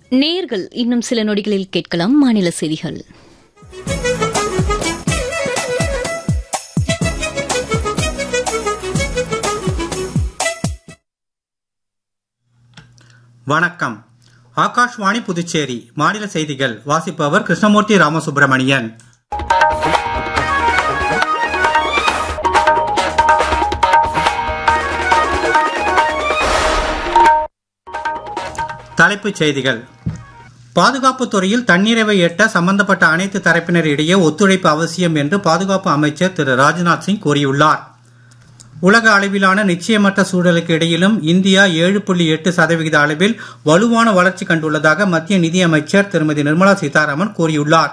நேர்கள் இன்னும் சில நொடிகளில் கேட்கலாம் மாநில செய்திகள் வணக்கம் ஆகாஷ்வாணி புதுச்சேரி மாநில செய்திகள் வாசிப்பவர் கிருஷ்ணமூர்த்தி ராமசுப்பிரமணியன் தலைப்புச் செய்திகள் பாதுகாப்புத் துறையில் தன்னிறைவை எட்ட சம்பந்தப்பட்ட அனைத்து தரப்பினர் இடையே ஒத்துழைப்பு அவசியம் என்று பாதுகாப்பு அமைச்சர் திரு ராஜ்நாத் சிங் கூறியுள்ளார் உலக அளவிலான நிச்சயமற்ற சூழலுக்கு இடையிலும் இந்தியா ஏழு புள்ளி எட்டு சதவிகித அளவில் வலுவான வளர்ச்சி கண்டுள்ளதாக மத்திய நிதியமைச்சர் திருமதி நிர்மலா சீதாராமன் கூறியுள்ளார்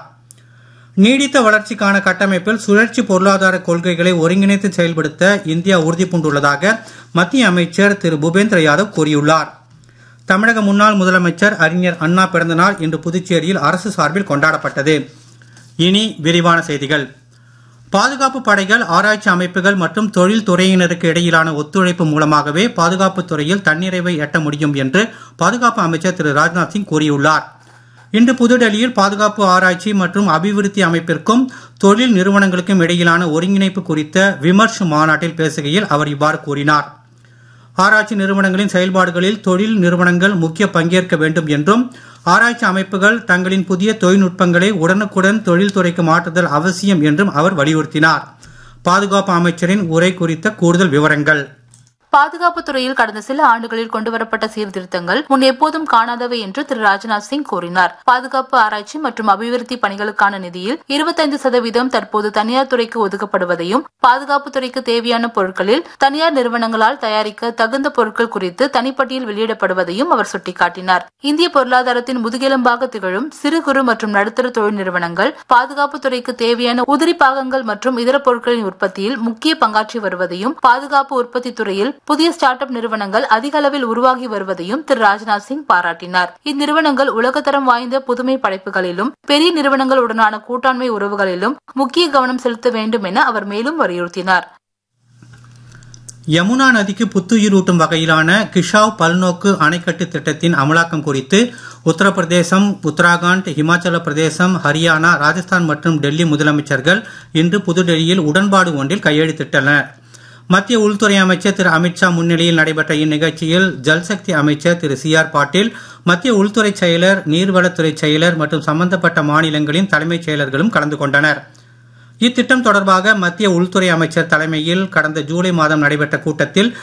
நீடித்த வளர்ச்சிக்கான கட்டமைப்பில் சுழற்சி பொருளாதார கொள்கைகளை ஒருங்கிணைத்து செயல்படுத்த இந்தியா உறுதி பூண்டுள்ளதாக மத்திய அமைச்சர் திரு பூபேந்திர யாதவ் கூறியுள்ளார் தமிழக முன்னாள் முதலமைச்சர் அறிஞர் அண்ணா பிறந்தநாள் இன்று புதுச்சேரியில் அரசு சார்பில் கொண்டாடப்பட்டது இனி விரிவான செய்திகள் பாதுகாப்பு படைகள் ஆராய்ச்சி அமைப்புகள் மற்றும் தொழில் துறையினருக்கு இடையிலான ஒத்துழைப்பு மூலமாகவே பாதுகாப்புத் துறையில் தன்னிறைவை எட்ட முடியும் என்று பாதுகாப்பு அமைச்சர் திரு ராஜ்நாத் சிங் கூறியுள்ளார் இன்று புதுடெல்லியில் பாதுகாப்பு ஆராய்ச்சி மற்றும் அபிவிருத்தி அமைப்பிற்கும் தொழில் நிறுவனங்களுக்கும் இடையிலான ஒருங்கிணைப்பு குறித்த விமர்ஷ் மாநாட்டில் பேசுகையில் அவர் இவ்வாறு கூறினார் ஆராய்ச்சி நிறுவனங்களின் செயல்பாடுகளில் தொழில் நிறுவனங்கள் முக்கிய பங்கேற்க வேண்டும் என்றும் ஆராய்ச்சி அமைப்புகள் தங்களின் புதிய தொழில்நுட்பங்களை உடனுக்குடன் தொழில்துறைக்கு மாற்றுதல் அவசியம் என்றும் அவர் வலியுறுத்தினார் பாதுகாப்பு அமைச்சரின் உரை குறித்த கூடுதல் விவரங்கள் பாதுகாப்பு துறையில் கடந்த சில ஆண்டுகளில் கொண்டுவரப்பட்ட சீர்திருத்தங்கள் முன் எப்போதும் காணாதவை என்று திரு ராஜ்நாத் சிங் கூறினார் பாதுகாப்பு ஆராய்ச்சி மற்றும் அபிவிருத்தி பணிகளுக்கான நிதியில் இருபத்தைந்து சதவீதம் தற்போது தனியார் துறைக்கு ஒதுக்கப்படுவதையும் பாதுகாப்பு துறைக்கு தேவையான பொருட்களில் தனியார் நிறுவனங்களால் தயாரிக்க தகுந்த பொருட்கள் குறித்து தனிப்பட்டியல் வெளியிடப்படுவதையும் அவர் சுட்டிக்காட்டினார் இந்திய பொருளாதாரத்தின் முதுகெலும்பாக திகழும் சிறு குறு மற்றும் நடுத்தர தொழில் நிறுவனங்கள் பாதுகாப்பு துறைக்கு தேவையான உதிரி பாகங்கள் மற்றும் இதர பொருட்களின் உற்பத்தியில் முக்கிய பங்காற்றி வருவதையும் பாதுகாப்பு உற்பத்தி துறையில் புதிய ஸ்டார்ட் அப் நிறுவனங்கள் அதிக அளவில் உருவாகி வருவதையும் திரு ராஜ்நாத் சிங் பாராட்டினார் இந்நிறுவனங்கள் உலகத்தரம் வாய்ந்த புதுமை படைப்புகளிலும் பெரிய நிறுவனங்களுடனான கூட்டாண்மை உறவுகளிலும் முக்கிய கவனம் செலுத்த வேண்டும் என அவர் மேலும் வலியுறுத்தினார் யமுனா நதிக்கு புத்துயிரூட்டும் வகையிலான கிஷாவ் பல்நோக்கு அணைக்கட்டு திட்டத்தின் அமலாக்கம் குறித்து உத்தரப்பிரதேசம் உத்தராகண்ட் இமாச்சல பிரதேசம் ஹரியானா ராஜஸ்தான் மற்றும் டெல்லி முதலமைச்சர்கள் இன்று புதுடெல்லியில் உடன்பாடு ஒன்றில் கையெழுத்திட்டனர் மத்திய உள்துறை அமைச்சர் திரு அமித்ஷா முன்னிலையில் நடைபெற்ற இந்நிகழ்ச்சியில் ஜல்சக்தி அமைச்சர் திரு சி ஆர் பாட்டீல் மத்திய உள்துறை செயலர் நீர்வளத்துறை செயலர் மற்றும் சம்பந்தப்பட்ட மாநிலங்களின் தலைமைச் செயலர்களும் கலந்து கொண்டனர் இத்திட்டம் தொடர்பாக மத்திய உள்துறை அமைச்சர் தலைமையில் கடந்த ஜூலை மாதம் நடைபெற்ற கூட்டத்தில்